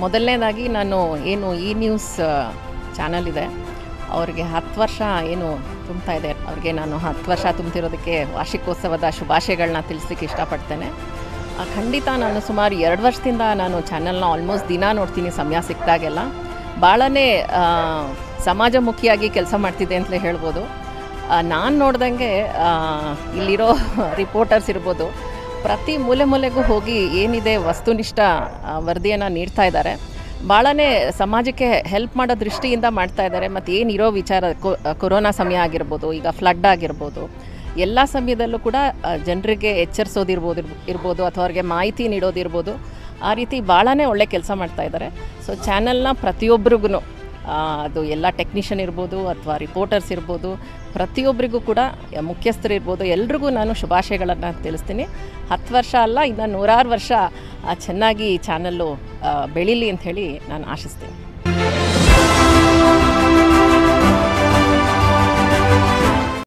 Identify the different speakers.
Speaker 1: ಮೊದಲನೇದಾಗಿ ನಾನು ಏನು ಈ ನ್ಯೂಸ್ ಚಾನಲ್ ಇದೆ ಅವ್ರಿಗೆ ಹತ್ತು ವರ್ಷ ಏನು ತುಂಬ್ತಾ ಇದೆ ಅವ್ರಿಗೆ ನಾನು ಹತ್ತು ವರ್ಷ ತುಂಬ್ತಿರೋದಕ್ಕೆ ವಾರ್ಷಿಕೋತ್ಸವದ ಶುಭಾಶಯಗಳನ್ನ ತಿಳಿಸ್ಲಿಕ್ಕೆ ಇಷ್ಟಪಡ್ತೇನೆ ಆ, ಖಂಡಿತ ನಾನು ಸುಮಾರು ಎರಡು ವರ್ಷದಿಂದ ನಾನು ಚಾನಲ್ನ ಆಲ್ಮೋಸ್ಟ್ ದಿನ ನೋಡ್ತೀನಿ ಸಮಯ ಸಿಕ್ಕಿದಾಗೆಲ್ಲ ಭಾಳನೇ ಸಮಾಜಮುಖಿಯಾಗಿ ಕೆಲಸ ಮಾಡ್ತಿದ್ದೆ ಅಂತಲೇ ಹೇಳ್ಬೋದು ನಾನು ನೋಡ್ದಂಗೆ ಆ, ಇಲ್ಲಿರೋ ರಿಪೋರ್ಟರ್ಸ್ ಇರ್ಬೋದು ಪ್ರತಿ ಮೂಲೆ ಮೂಲೆಗೂ ಹೋಗಿ ಏನಿದೆ ವಸ್ತುನಿಷ್ಠ ವರದಿಯನ್ನು ನೀಡ್ತಾ ಇದ್ದಾರೆ ಭಾಳನೇ ಸಮಾಜಕ್ಕೆ ಹೆಲ್ಪ್ ಮಾಡೋ ದೃಷ್ಟಿಯಿಂದ ಮಾಡ್ತಾ ಇದ್ದಾರೆ ಮತ್ತು ಏನಿರೋ ವಿಚಾರ ಕೊ- ಕೊರೋನಾ ಸಮಯ ಆಗಿರ್ಬೋದು ಈಗ ಫ್ಲಡ್ ಆಗಿರ್ಬೋದು ಎಲ್ಲ ಸಮಯದಲ್ಲೂ ಕೂಡ ಜನರಿಗೆ ಎಚ್ಚರಿಸೋದಿರ್ಬೋದು ಇರ್ಬ- ಇರ್ಬೋದು ಅಥವಾ ಅವ್ರಿಗೆ ಮಾಹಿತಿ ನೀಡೋದಿರ್ಬೋದು ಆ ರೀತಿ ಭಾಳನೇ ಒಳ್ಳೆ ಕೆಲಸ ಮಾಡ್ತಾ ಇದ್ದಾರೆ ಸೊ ಚಾನಲ್ನ ಪ್ರತಿಯೊಬ್ಬರಿಗೂ ಅದು ಎಲ್ಲ ಟೆಕ್ನಿಷಿಯನ್ ಇರ್ಬೋದು ಅಥವಾ ರಿಪೋರ್ಟರ್ಸ್ ಇರ್ಬೋದು ಪ್ರತಿಯೊಬ್ಬರಿಗೂ ಕೂಡ ಮುಖ್ಯಸ್ಥರು ಇರ್ಬೋದು ಎಲ್ರಿಗೂ ನಾನು ಶುಭಾಶಯಗಳನ್ನು ತಿಳಿಸ್ತೀನಿ ಹತ್ತು ವರ್ಷ ಅಲ್ಲ ಇನ್ನು ನೂರಾರು ವರ್ಷ ಆ, ಚೆನ್ನಾಗಿ ಚಾನಲ್ಲು ಬೆಳೀಲಿ ಅಂತ ಹೇಳಿ ನಾನು ಆಶಿಸ್ತೀನಿ